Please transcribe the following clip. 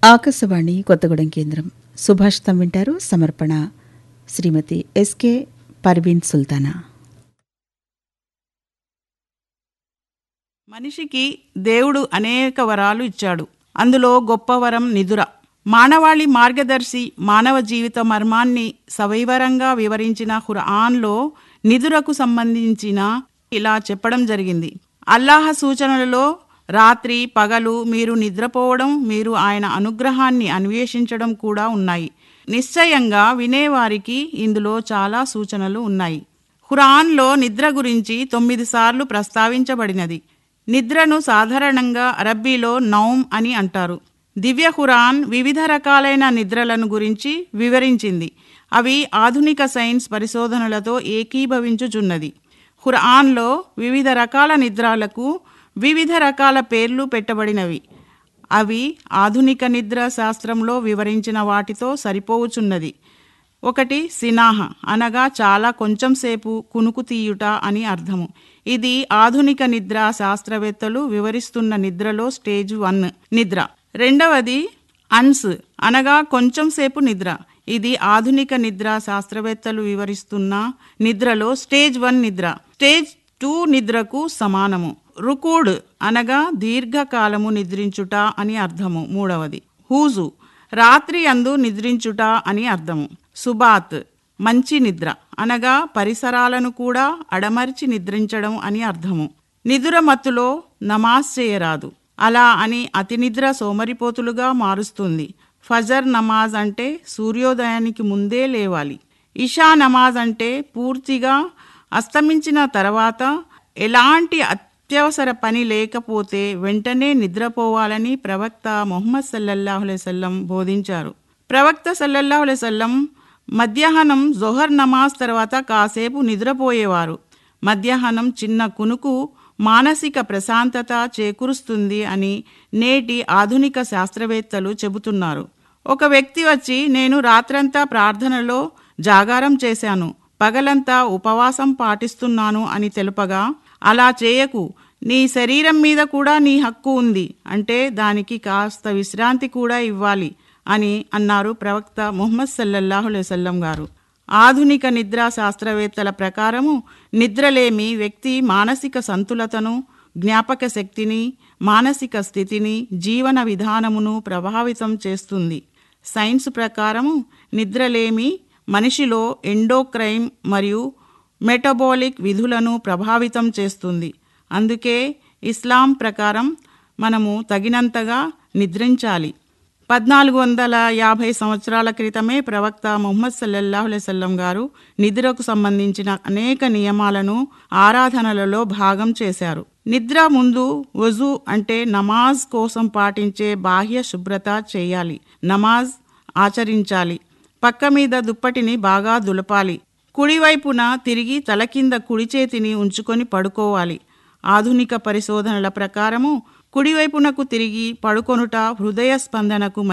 ఆకాశవాణి కొత్తగూడెం కేంద్రం సుభాషితం వింటారు సమర్పణ శ్రీమతి ఎస్కే పర్వీన్ సుల్తానా మనిషికి దేవుడు అనేక వరాలు ఇచ్చాడు అందులో గొప్ప వరం నిదుర మానవాళి మార్గదర్శి మానవ జీవిత మర్మాన్ని సవివరంగా వివరించిన ఖురాన్లో నిదురకు సంబంధించిన ఇలా చెప్పడం జరిగింది అల్లాహ సూచనలలో రాత్రి పగలు మీరు నిద్రపోవడం మీరు ఆయన అనుగ్రహాన్ని అన్వేషించడం కూడా ఉన్నాయి నిశ్చయంగా వినేవారికి ఇందులో చాలా సూచనలు ఉన్నాయి ఖురాన్లో నిద్ర గురించి తొమ్మిది సార్లు ప్రస్తావించబడినది నిద్రను సాధారణంగా అరబ్బీలో నౌమ్ అని అంటారు దివ్య ఖురాన్ వివిధ రకాలైన నిద్రలను గురించి వివరించింది అవి ఆధునిక సైన్స్ పరిశోధనలతో ఏకీభవించుచున్నది ఖురాన్లో వివిధ రకాల నిద్రలకు వివిధ రకాల పేర్లు పెట్టబడినవి అవి ఆధునిక నిద్ర శాస్త్రంలో వివరించిన వాటితో సరిపోవుచున్నది ఒకటి సినాహ అనగా చాలా కొంచెం సేపు కునుకు తీయుట అని అర్థము ఇది ఆధునిక నిద్ర శాస్త్రవేత్తలు వివరిస్తున్న నిద్రలో స్టేజ్ వన్ నిద్ర రెండవది అన్స్ అనగా కొంచెం సేపు నిద్ర ఇది ఆధునిక నిద్ర శాస్త్రవేత్తలు వివరిస్తున్న నిద్రలో స్టేజ్ వన్ నిద్ర స్టేజ్ టూ నిద్రకు సమానము రుకూడ్ అనగా దీర్ఘకాలము నిద్రించుట అని అర్థము మూడవది హూజు రాత్రి అందు నిద్రించుట అని అర్థము సుబాత్ మంచి నిద్ర అనగా పరిసరాలను కూడా అడమర్చి నిద్రించడం అని అర్థము నిదుర మత్తులో నమాజ్ చేయరాదు అలా అని అతి నిద్ర సోమరిపోతులుగా మారుస్తుంది ఫజర్ నమాజ్ అంటే సూర్యోదయానికి ముందే లేవాలి ఇషా నమాజ్ అంటే పూర్తిగా అస్తమించిన తర్వాత ఎలాంటి అత్యవసర పని లేకపోతే వెంటనే నిద్రపోవాలని ప్రవక్త మొహమ్మద్ సల్లల్లాహులెసల్లం బోధించారు ప్రవక్త సల్లల్లాహులెసల్లం మధ్యాహ్నం జొహర్ నమాజ్ తర్వాత కాసేపు నిద్రపోయేవారు మధ్యాహ్నం చిన్న కునుకు మానసిక ప్రశాంతత చేకూరుస్తుంది అని నేటి ఆధునిక శాస్త్రవేత్తలు చెబుతున్నారు ఒక వ్యక్తి వచ్చి నేను రాత్రంతా ప్రార్థనలో జాగారం చేశాను పగలంతా ఉపవాసం పాటిస్తున్నాను అని తెలుపగా అలా చేయకు నీ శరీరం మీద కూడా నీ హక్కు ఉంది అంటే దానికి కాస్త విశ్రాంతి కూడా ఇవ్వాలి అని అన్నారు ప్రవక్త ముహమ్మద్ సల్లల్లాహులెసల్లం గారు ఆధునిక నిద్రా శాస్త్రవేత్తల ప్రకారము నిద్రలేమి వ్యక్తి మానసిక సంతులతను జ్ఞాపక శక్తిని మానసిక స్థితిని జీవన విధానమును ప్రభావితం చేస్తుంది సైన్స్ ప్రకారము నిద్రలేమి మనిషిలో ఎండోక్రైన్ మరియు మెటబాలిక్ విధులను ప్రభావితం చేస్తుంది అందుకే ఇస్లాం ప్రకారం మనము తగినంతగా నిద్రించాలి పద్నాలుగు వందల యాభై సంవత్సరాల క్రితమే ప్రవక్త ముహమ్మద్ సల్లల్లాహులెసల్లం గారు నిద్రకు సంబంధించిన అనేక నియమాలను ఆరాధనలలో భాగం చేశారు నిద్ర ముందు వజు అంటే నమాజ్ కోసం పాటించే బాహ్య శుభ్రత చేయాలి నమాజ్ ఆచరించాలి పక్క మీద దుప్పటిని బాగా దులపాలి కుడివైపున తిరిగి తల కింద కుడి చేతిని ఉంచుకొని పడుకోవాలి ఆధునిక పరిశోధనల ప్రకారము కుడివైపునకు తిరిగి పడుకొనుట హృదయ స్పందనకు